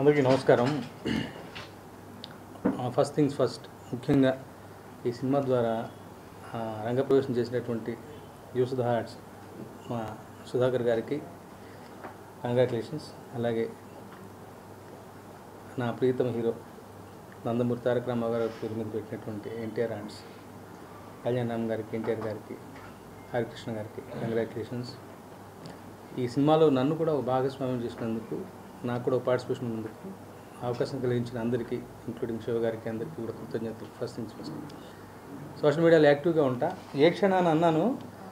అందరికీ నమస్కారం first things first ముఖ్యంగా ఈ సినిమా ద్వారా ఆ, రంగప్రవేశం చేసినటువంటి యూసుధ హార్ట్స్ మా సుధాకర్ గారికి కంగ్రాచులేషన్స్ అలాగే నా ప్రియతమ హీరో నందమూరి తారక రామారావు గారి పేరు మీద పెట్టినటువంటి ఎన్టీఆర్ ఆర్ట్స్ కళ్యాణ్ రామ్ గారికి ఎన్టీఆర్ గారికి హరికృష్ణ గారికి కంగ్రాచులేషన్స్ ఈ సినిమాలో నన్ను కూడా ఒక భాగస్వామ్యం చేసినందుకు నాకు కూడా ఒక పార్టిసిపేషన్ ఉన్నందుకు అవకాశం కలిగించిన అందరికీ ఇంక్లూడింగ్ శివ గారికి అందరికీ కూడా కృతజ్ఞతలు ఫస్ట్ థింగ్స్ ఫస్ట్ సోషల్ మీడియాలో యాక్టివ్గా ఉంటా ఏ క్షణాన్ని అన్నాను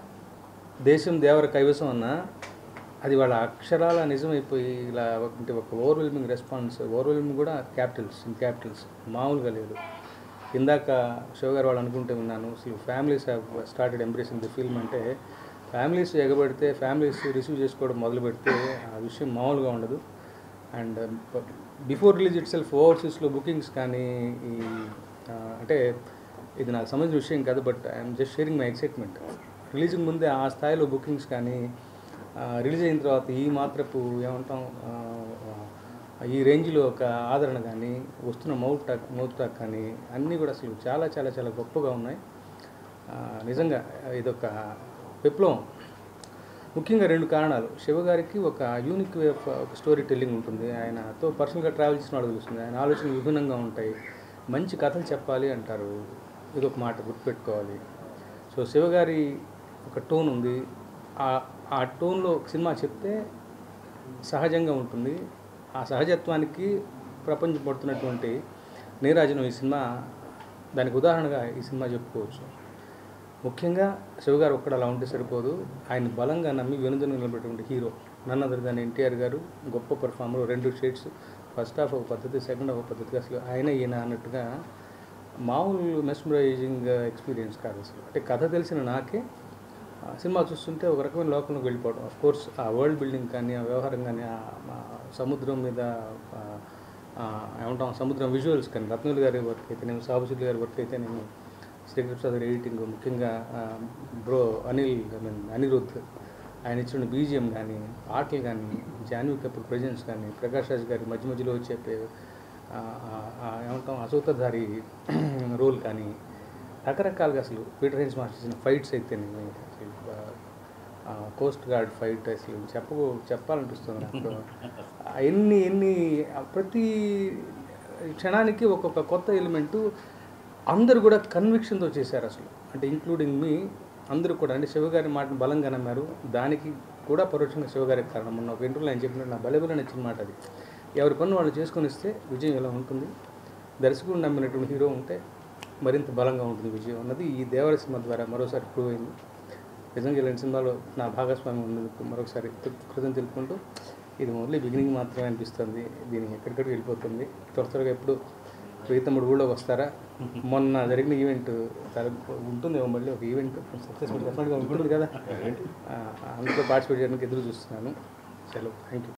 దేశం దేవర కైవసం అన్నా అది వాళ్ళ అక్షరాల నిజమైపోయి ఇలా ఒక- అంటే ఒక ఓవర్వెల్మింగ్ రెస్పాన్స్ ఓవర్వెల్మింగ్ కూడా క్యాపిటల్స్ ఇన్ క్యాపిటల్స్ మామూలుగా లేదు ఇందాక శివ గారు వాళ్ళు అనుకుంటే విన్నాను అసలు families have started embracing the film అంటే ఫ్యామిలీస్ ఎగబడితే ఫ్యామిలీస్ రిసీవ్ చేసుకోవడం మొదలు పెడితే ఆ విషయం మామూలుగా ఉండదు and before release itself ఓవర్సీస్లో బుకింగ్స్ కానీ ఈ ఆ, అంటే ఇది నాకు సంబంధించిన విషయం కాదు but I'm just sharing my excitement releasing ముందే ఆ స్థాయిలో బుకింగ్స్ కానీ రిలీజ్ అయిన తర్వాత ఈ మాత్రపు ఏమంటాం ఆ, ఆ, ఈ రేంజ్లో ఒక ఆదరణ కానీ వస్తున్న మౌత్ టాక్ మౌత్ టాక్ కానీ అన్నీ కూడా అసలు చాలా చాలా చాలా గొప్పగా ఉన్నాయి ఆ, నిజంగా ఇదొక విప్లవం ముఖ్యంగా రెండు కారణాలు శివగారికి ఒక యూనిక్ వే ఆఫ్ ఒక స్టోరీ టెల్లింగ్ ఉంటుంది ఆయనతో పర్సనల్గా ట్రావెల్ చేసిన వాళ్ళకి తెలుస్తుంది ఆయన ఆలోచనలు విభిన్నంగా ఉంటాయి మంచి కథలు చెప్పాలి అంటారు ఇది ఒక మాట గుర్తుపెట్టుకోవాలి సో శివగారి ఒక టోన్ ఉంది ఆ- ఆ టోన్లో సినిమా చెప్తే సహజంగా ఉంటుంది ఆ సహజత్వానికి ప్రపంచం పడుతున్నటువంటి నీరాజనం ఈ సినిమా దానికి ఉదాహరణగా ఈ సినిమా చెప్పుకోవచ్చు ముఖ్యంగా శివగారు ఒక్కడ అలా ఉంటే సరిపోదు ఆయన బలంగా నమ్మి వెనుదను నిలబెట్టినటువంటి హీరో నన్ను అదర్ దాని ఎన్టీఆర్ గారు గొప్ప పర్ఫార్మర్ రెండు షేడ్స్ ఫస్ట్ హాఫ్ ఒక పద్ధతి సెకండ్ హాఫ్ ఒక పద్ధతి అసలు ఆయన ఈయన అన్నట్టుగా మామూలు మెస్మరైజింగ్ ఎక్స్పీరియన్స్ కాదు అసలు అంటే కథ తెలిసిన నాకే ఆ సినిమా చూస్తుంటే ఒక రకమైన లోకంలోకి వెళ్ళిపోవడం ఆఫ్ కోర్స్ ఆ వరల్డ్ బిల్డింగ్ కానీ ఆ వ్యవహారం కానీ ఆ ఆ సముద్రం మీద ఆ, ఆ, ఏమంటాం సముద్రం విజువల్స్ కానీ రత్నులు గారి వర్క్ అయితే నేను సాబుసులు గారి వర్క్ అయితే నేను శ్రీకృష్ణ గారి ఎడిటింగ్ ముఖ్యంగా bro Anil I mean Anirudh ఆయన ఇచ్చిన బీజిఎం కానీ ఆటలు కానీ జాన్వీ కపూర్ ప్రజెన్స్ కానీ ప్రకాష్ రాజ్ గారి మధ్య మధ్యలో చెప్పే ఆ, ఆ, ఆ, ఏమంటాం అసూతధారి రోల్ కానీ రకరకాలుగా అసలు పీటర్ హెన్స్ మాస్టర్ చేసిన ఫైట్స్ అయితే నేను అసలు ఆ, కోస్ట్ గార్డ్ ఫైట్ అసలు చెప్పకు చెప్పాలనిపిస్తుంది నాకు ఆ, ఎన్ని ఎన్ని ఆ, ప్రతి క్షణానికి ఒక్కొక్క కొత్త ఎలిమెంటు అందరూ కూడా కన్విక్షన్తో చేశారు అసలు అంటే ఇంక్లూడింగ్ మీ అందరూ కూడా అంటే శివగారి మాటను బలంగా నమ్మారు దానికి కూడా పరోక్షంగా శివగారికి కారణం మొన్న ఒక ఇంటర్వ్యూలో ఆయన చెప్పినట్టు నా బలబల నచ్చిన మాట అది ఎవరి పన్ను వాళ్ళు చేసుకొని ఇస్తే విజయం ఎలా ఉంటుంది దర్శకుడు నమ్మినటువంటి హీరో ఉంటే మరింత బలంగా ఉంటుంది విజయం అన్నది ఈ దేవర సినిమా ద్వారా మరోసారి ప్రూవ్ అయింది నిజంగా ఇలాంటి సినిమాలో నా భాగస్వామ్యం ఉన్నందుకు మరొకసారి కృ- కృతజ్ఞతలు తెలుపుకుంటూ ఇది ఓన్లీ బిగినింగ్ మాత్రమే అనిపిస్తుంది దీని ఎక్కడికక్కడ వెళ్ళిపోతుంది త్వర త్వరగా ఎప్పుడు ప్రీతముడు కూడా వస్తారా మొన్న జరిగిన ఈవెంట్ ఉంటుంది మళ్ళీ ఒక ఈవెంట్ సక్సెస్ఫుల్ డెఫినెట్గా ఉంటుంది కదా ఆ, అందులో పార్టిసిపేట్ చేయడానికి ఎదురు చూస్తున్నాను సెలవు థ్యాంక్ యూ